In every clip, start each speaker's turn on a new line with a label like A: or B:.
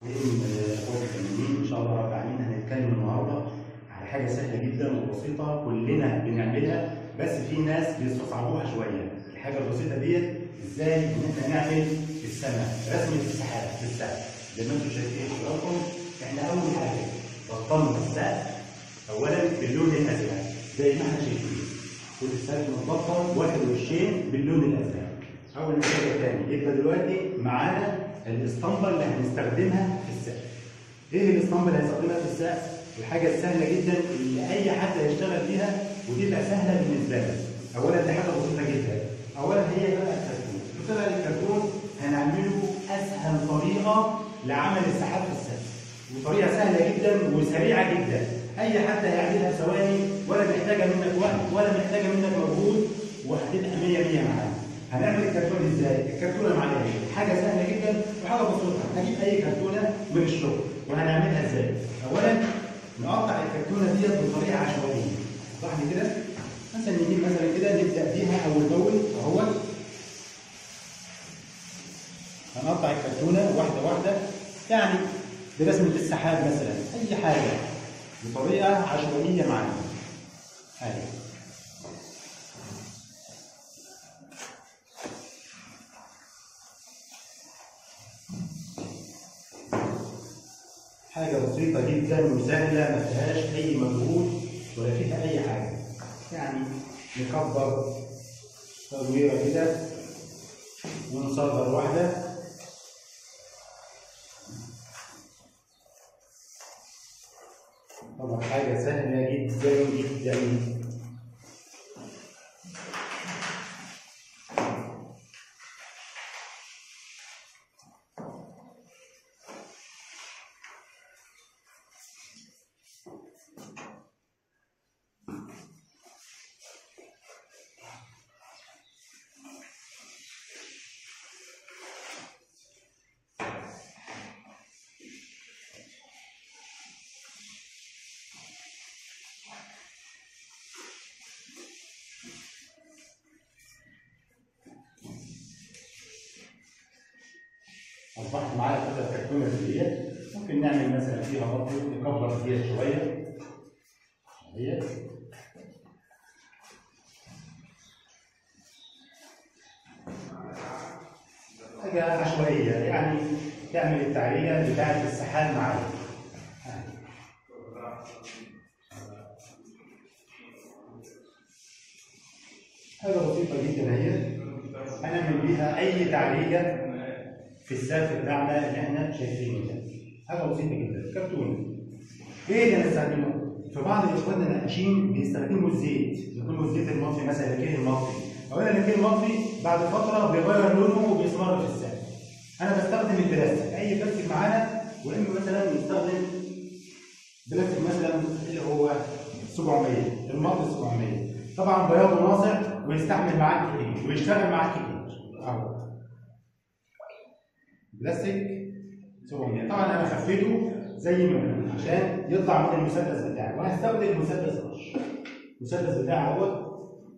A: اخواتي الفنانين ان شاء الله رب العالمين هنتكلم النهارده على حاجه سهله جدا وبسيطه كلنا بنعملها بس في ناس بيستصعبوها شويه الحاجه البسيطه ديت ازاي ان احنا نعمل السماء رسم السحاب في السقف زي ما انتم شايفين حضراتكم احنا اول حاجه بطلنا السقف اولا باللون الازرق زي ما احنا شايفين كل السقف متبطل واخد وشين باللون الازرق اول حاجه تاني يبقى دلوقتي معانا الاسطمبه اللي هنستخدمها في السقف ايه الاسطمبه اللي هنستخدمها في السقف الحاجه السهله جدا اللي اي حد هيشتغل فيها وتبقى سهله بالنسبه له اولا دي حاجه بسيطه جدا اولا هي بقى الكرتون بقى الكرتون هنعمله اسهل طريقه لعمل السحاب في السقف وطريقه سهله جدا وسريعه جدا اي حد هيعملها في ثواني ولا محتاجه منك وقت ولا محتاجه منك مجهود وهتبقى 100 100 معانا هنعمل الكرتون ازاي؟ الكرتونه معناها ايه؟ حاجه سهله جدا وحاجه بسيطه، هجيب اي كرتونه من الشغل وهنعملها ازاي؟ اولا نقطع الكرتونه ديت بطريقه عشوائيه، صح كده؟ مثلا نجيب مثلا كده نبدا بيها اول باول اهو هنقطع الكرتونه واحده واحده يعني برسمه السحاب مثلا اي حاجه بطريقه عشوائيه معانا. اهي حاجة بسيطة جدا وسهلة ما فيهاش أي مجهود ولا فيها أي حاجة. يعني نكبر تصويرة كده ونصغر واحدة طبعا حاجة سهلة جدا جدا اصبحت معايا كده الكرتونه ديت ممكن نعمل مثلا فيها برضه نكبر ديت شويه اهي حاجه عشوائيه يعني تعمل التعريه بتاعه السحاب معايا حاجه بسيطه جدا اهي هنعمل بيها اي تعريه في السقف بتاعنا اللي احنا شايفينه ده حاجه بسيطه جدا كرتون ايه اللي هنستخدمه؟ في بعض اخواننا النقاشين بيستخدموا الزيت يكونوا الزيت المطفي مثلا الكيه المطفي اولا الكيه المطفي بعد فتره بيغير لونه وبيسمر في السقف انا بستخدم البلاستيك اي بلاستيك معانا واما مثلا نستخدم بلاستيك مثلا اللي هو 700 المطفي 700 طبعا بياضه ناصع ويستحمل معاك كتير ويشتغل معاك كتير اهو بلاستيك 700 طبعا انا خفيته زي ما قلنا عشان يطلع من المسدس بتاعي وهستخدم المسدس رش المسدس بتاعي اهو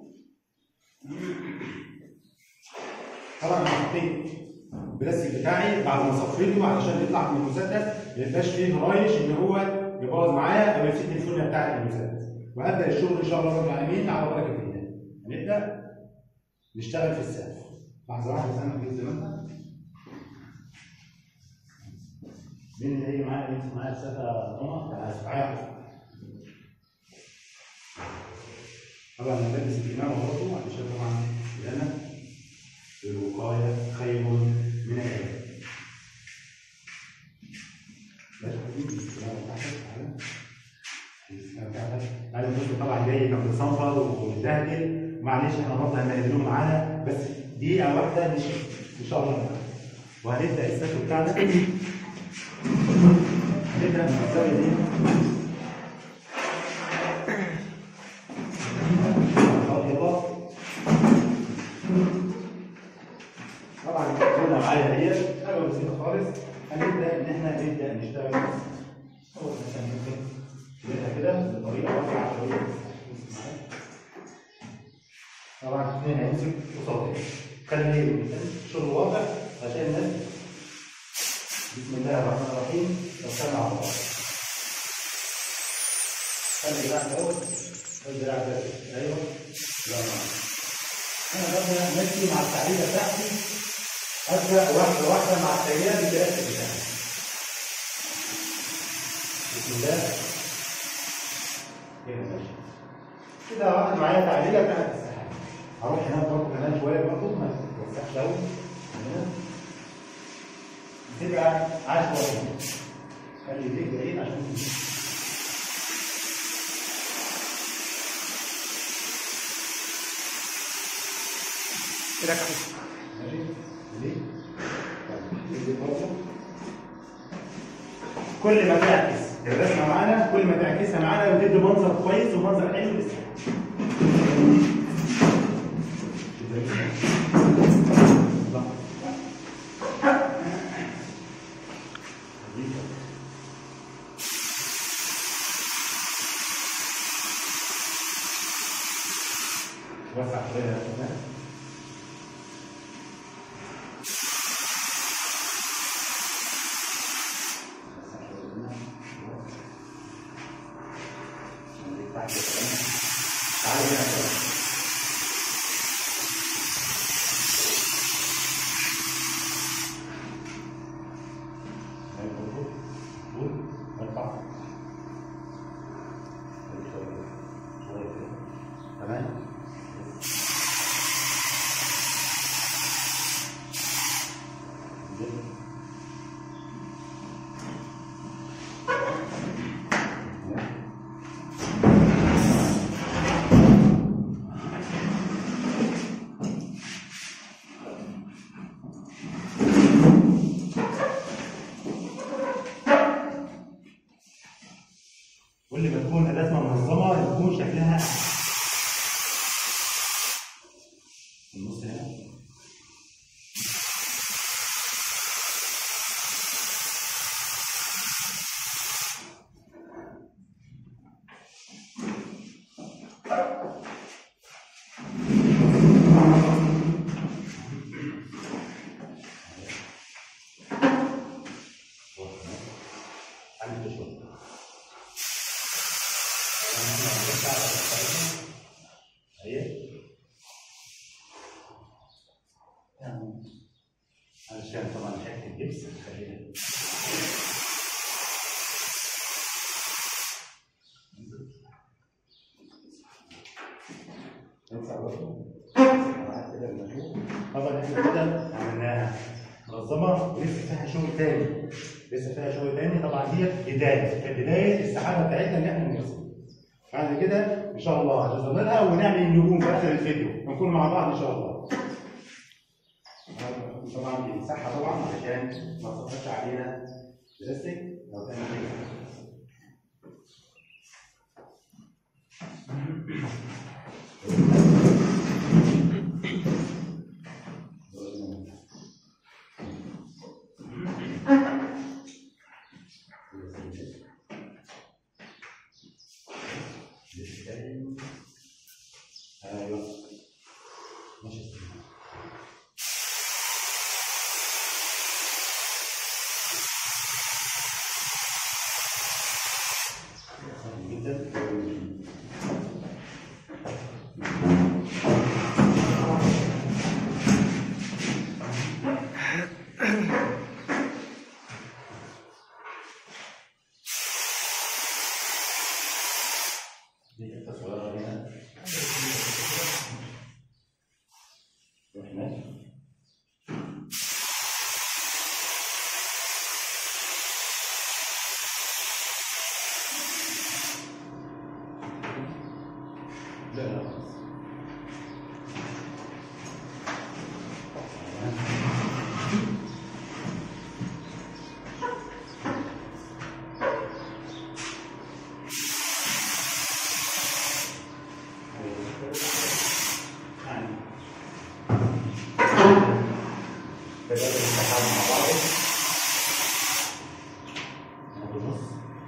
A: طبعا انا حطيت البلاستيك بتاعي بعد ما صفيته علشان يطلع من المسدس ما يبقاش فيه رايش ان هو يبوظ معايا او يفسد الفونه بتاعت المسدس وهبدا الشغل ان شاء الله رب العالمين على بركه الله هنبدا نشتغل في السقف لحظه واحده استنى في زمانها مين اللي هيجي معايا يمسك معايا السقف طمع تعالى معايا طبعا انا بلبس الكمامه برضه علشان طبعا لنا الوقايه خير من العلاج بس خدي الكمامه بتاعتك تعالى الكمامه بتاعتك تعالى الجزء طبعا جاي كان متصنفر ومتبهدل معلش احنا برضه هننزله معانا بس دقيقه واحده نشوف ان شاء الله وهنبدا السكر بتاعنا هنبدا من الزاويه دي الابيض طبعا هنا معايا اهي حاجه بسيطه خالص هنبدا ان احنا نبدا نشتغل هو مثلا ممكن نعملها كده بطريقه واضحه عشوائيه طبعا اثنين هيمسك قصادي خلي الشغل واضح عشان الناس بسم الله الرحمن الرحيم توكلنا على الله خلي الدراع الاول خلي الدراع ده ايوه لا انا ببدا ماشي مع التعليقه بتاعتي ابدا واحده واحده مع التيار الجلسه بتاعتي بسم الله كده ماشي كده واحد معايا تعليقه بتاعت السحاب هروح هناك برضه كمان شويه برضه ما تتوسعش قوي هنا تبقى عشوائيه خلي ايديك بعيد عشان تمشي.
B: كده كده
A: ماشي ليه؟ طيب، ايديك برضه. كل ما تعكس الرسمه معانا كل ما تعكسها معانا وتدي منظر كويس ومنظر حلو للسحاب وسع شويه يا شباب وسع شوية هنا. خليك تحت كده. تعالى هنا شوية. هاي برضو. قول. ارفع. خليك شوية كده. شوية كده. تمام كل ما تكون الرسمه منظمه يكون شكلها احسن النص هنا عندي شوية. اهي يعني علشان طبعا شكل الجبس خلينا ننفع برضه كده المشروع طبعا احنا كده عملناها منظمه ولسه فيها شغل تاني لسه فيها شغل تاني طبعا دي بدايه كانت بدايه السحابه بتاعتنا اللي احنا بنرسمها بعد كده ان شاء الله هنظللها ونعمل النجوم في اخر الفيديو ونكون مع بعض ان شاء الله طبعا بنمسحها طبعا عشان ما تسقطش علينا بلاستيك لو تعمل كده ايوه ماشي سهل جدا دي حته صغيره هنا روح ماشي لا لا خلاص يعني بدأت الامتحان مع بعض ناخد نص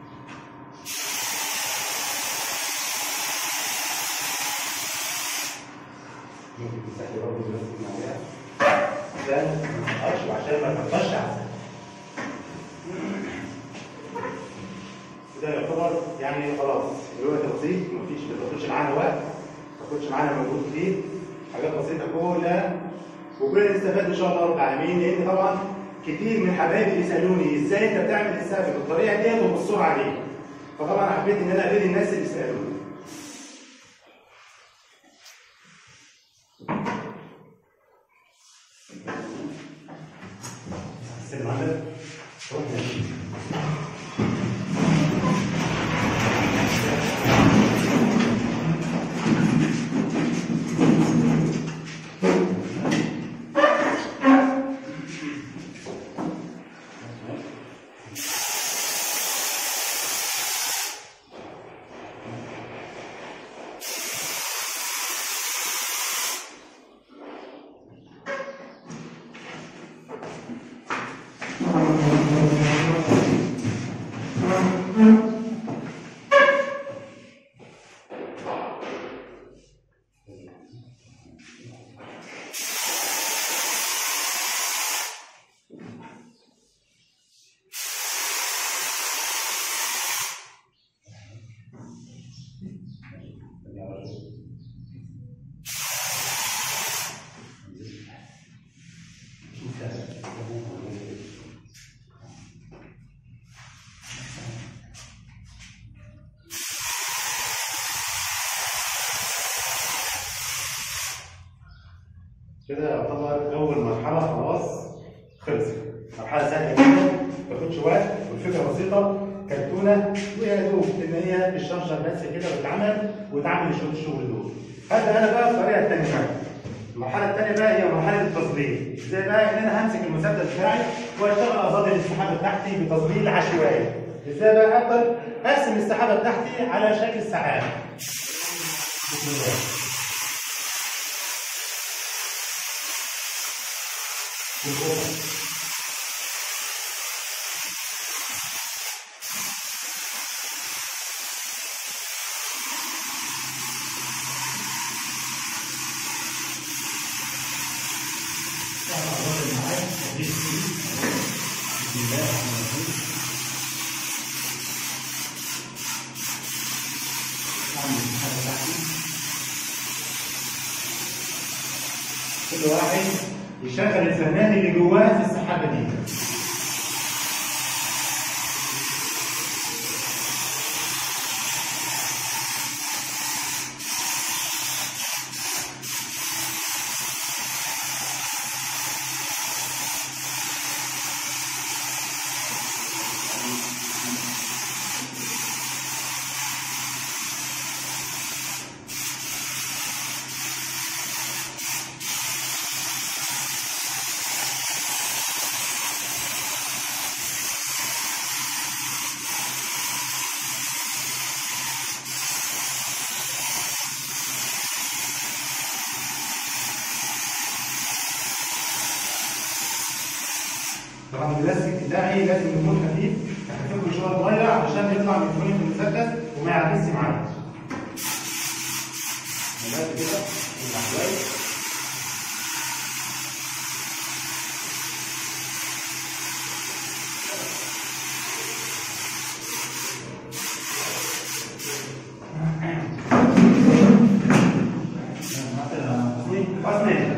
A: ممكن تسهل برضه دلوقتي عليها عشان ما تتقطعش وعشان ما تتقطعش على السهل. وده يعتبر يعني خلاص الوقت بسيط مفيش ما تاخدش معانا وقت ما تاخدش معانا مجهود كتير حاجات بسيطه كلها وكلنا نستفاد ان شاء الله رب العالمين لان طبعا كتير من حبايبي بيسالوني ازاي انت بتعمل السقف بالطريقه ديت وبالسرعه دي فطبعا حبيت ان انا افيد الناس اللي بيسالوني السلام عليكم كده يعتبر اول مرحله خلاص خلصت مرحله سهله جدا ما تاخدش وقت والفكره بسيطه كرتونه ويا دوب ان هي الشرشر بس كده وتتعمل وتعمل شويه الشغل دول هبدا انا بقى الطريقه الثانيه بقى المرحله الثانيه بقى هي مرحله التظليل ازاي بقى ان انا همسك المسدس بتاعي واشتغل اظلل السحابه بتاعتي بتظليل عشوائي ازاي بقى اقدر ارسم السحابه بتاعتي على شكل سحاب بسم الله كل واحد يشغل الفنان اللي جواه في السحابه دي طبعا البلاستيك بتاعي لازم يكون خفيف احط له شويه ميه علشان يطلع من فوق المسدس وما يعكسش معايا. بس كده يطلع كويس حسني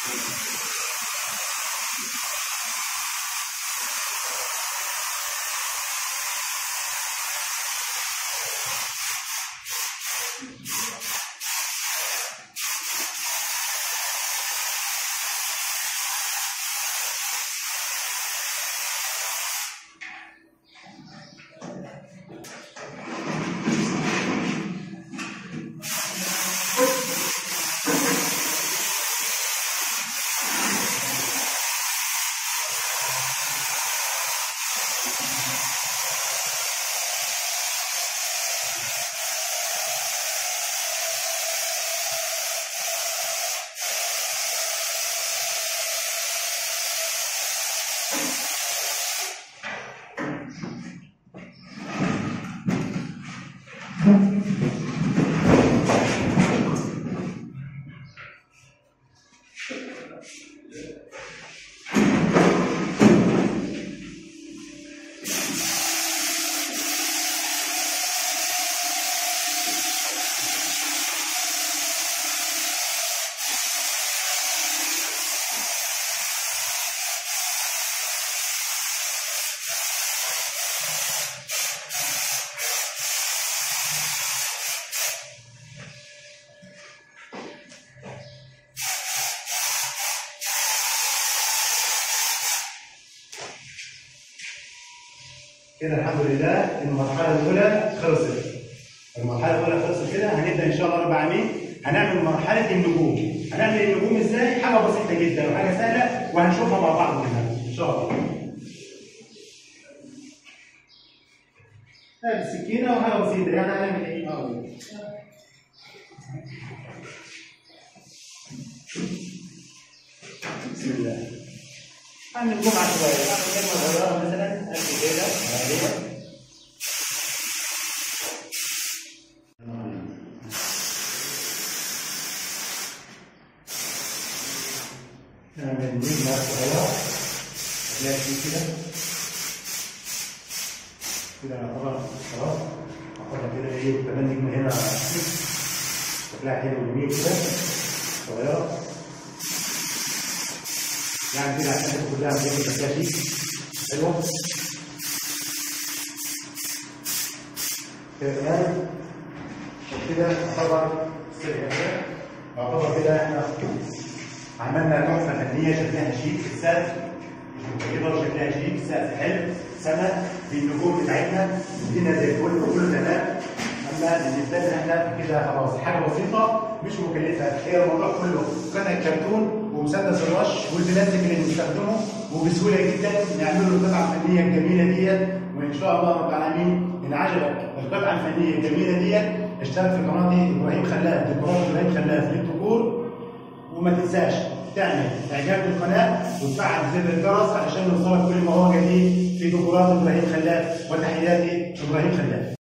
A: كده الحمد لله المرحله الاولى خلصت المرحله الاولى خلصت كده هنبدا ان شاء الله رب العالمين هنعمل مرحله النجوم هنعمل النجوم ازاي حاجه بسيطه جدا وحاجه سهله وهنشوفها مع بعض هنا ان شاء الله هاي السكينه وحاجه بسيطه يعني هنعمل ايه اه بسم الله هنعمل جمعه شويه هنعمل كلمه صغيره مثلا قد كده عاديه نعمل نجمة صغيرة هتلاقي فيه كده كده يعتبر خلاص هاخدها كده ايه كمان نجمة هنا شكلها حلو وجميل كده صغيرة يعني كده عشان تاخد كلها من شكلها شيك حلوة كده كمان وكده يعتبر سريع كده يعتبر كده احنا عملنا تحفه فنيه شكلها شيك في السقف كده شكلها شيك السقف حلو سما بالنجوم بتاعتنا الدنيا زي الفل وكله تمام اما بالنسبه لنا احنا كده خلاص حاجه بسيطه مش مكلفه هي الموضوع كله قطع الكرتون ومسدس الرش والبلاستيك اللي بنستخدمه وبسهوله جدا نعمل له القطعه الفنيه الجميله ديت وان شاء الله رب العالمين ان عجبك القطعه الفنيه الجميله ديت اشترك في قناتي ابراهيم خلاف ديكورات ابراهيم خلاف للديكور وما تنساش تعمل اعجاب بالقناه وتفعل زر الجرس علشان يوصلك كل ما هو جديد في ديكورات ابراهيم خلاف وتحياتي ابراهيم خلاف